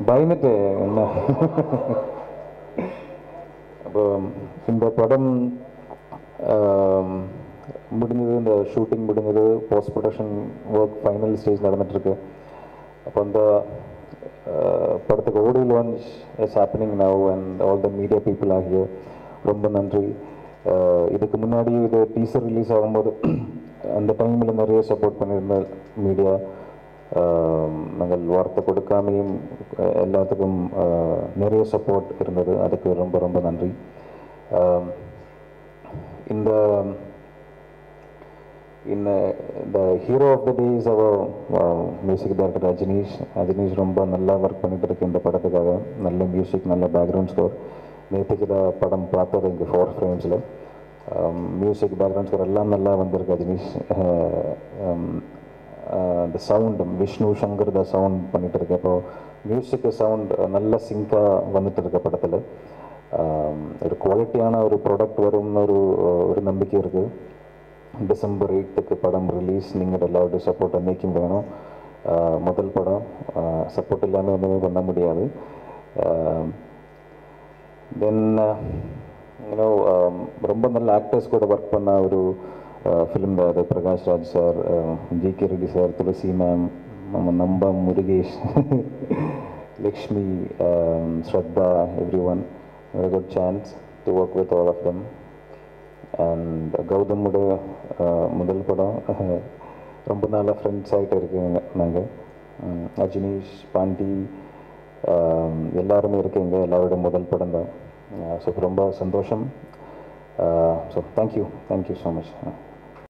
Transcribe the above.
பயந்துட்டு என்ன அப்போ இந்த படம் ஆம், முடிஞ்சது இந்த ஷூட்டிங் முடிஞ்சது post production work final stage நடந்துட்டுருக்கு அப்போ அந்த ஆஹ், படத்துக்கு OTT launch is happening now and all the media people ஆகிய ரொம்ப நன்றி ஆஹ், இதுக்கு முன்னாடி இது டீசர் ரிலீஸ் ஆகும்போது அந்த டைமில் நிறைய சப்போர்ட் பண்ணியிருந்த மீடியா நாங்கள் வார்த்தை கொடுக்காமையும் அஹ், எல்லாத்துக்கும் ஆஹ், நிறைய சப்போர்ட் இருந்தது அதுக்கு ரொம்ப ரொம்ப நன்றி ஆம், இந்த இந்த இந்த hero of the day is our music director Rajinish Rajinish ரொம்ப நல்லா ஒர்க் பண்ணிட்டு இருக்கு இந்த படத்துக்காக நல்ல மியூசிக் நல்ல பேக்ரவுண்ட் ஸ்கோர் நேற்றுக்கு தான் படம் பார்த்தது இங்கே ஃபோர் ஃப்ரேம்ஸில் மியூசிக் பேக்ரவுண்ட் ஸ்கோர் எல்லாம் நல்லா வந்திருக்கு ரஜினீஷ் இந்த sound Vishnu Shankar the sound பண்ணிட்டு இருக்கு அப்போ மியூசிக் சவுண்ட் நல்ல சிங்காக வந்துட்டு இருக்க படத்தில் ஒரு குவாலிட்டியான ஒரு ப்ராடக்ட் வரும்னு ஒரு ஒரு நம்பிக்கை இருக்குது டிசம்பர் எயித்துக்கு படம் ரிலீஸ் நீங்கள் எல்லாருடைய சப்போர்ட் அன்னைக்கும் வேணும் ஆஹ் முதல் படம் சப்போர்ட் இல்லாமல் ஒன்றுமே பண்ண முடியாது தென் யூனோ ரொம்ப நல்ல ஆக்டர்ஸ் கூட ஒர்க் பண்ண ஒரு ஃபிலிம் தான் அது Prakash Raj sir G K Reddy sir Tulasi ma'am நம்ம நம்ப Murugesh Lakshmi Shraddha everyone very good chance to work with all of them and கௌதமுடைய அஹ், முதல் படம் அஹ், ரொம்ப நாளாக ஃப்ரெண்ட்ஸ் ஆகிட்டு இருக்கீங்க நாங்கள் அஜினீஷ் பாண்டி அஹ், எல்லாருமே இருக்கீங்க எல்லாரோட முதல் படம் தான் ஸோ ரொம்ப சந்தோஷம் so thank you thank you so much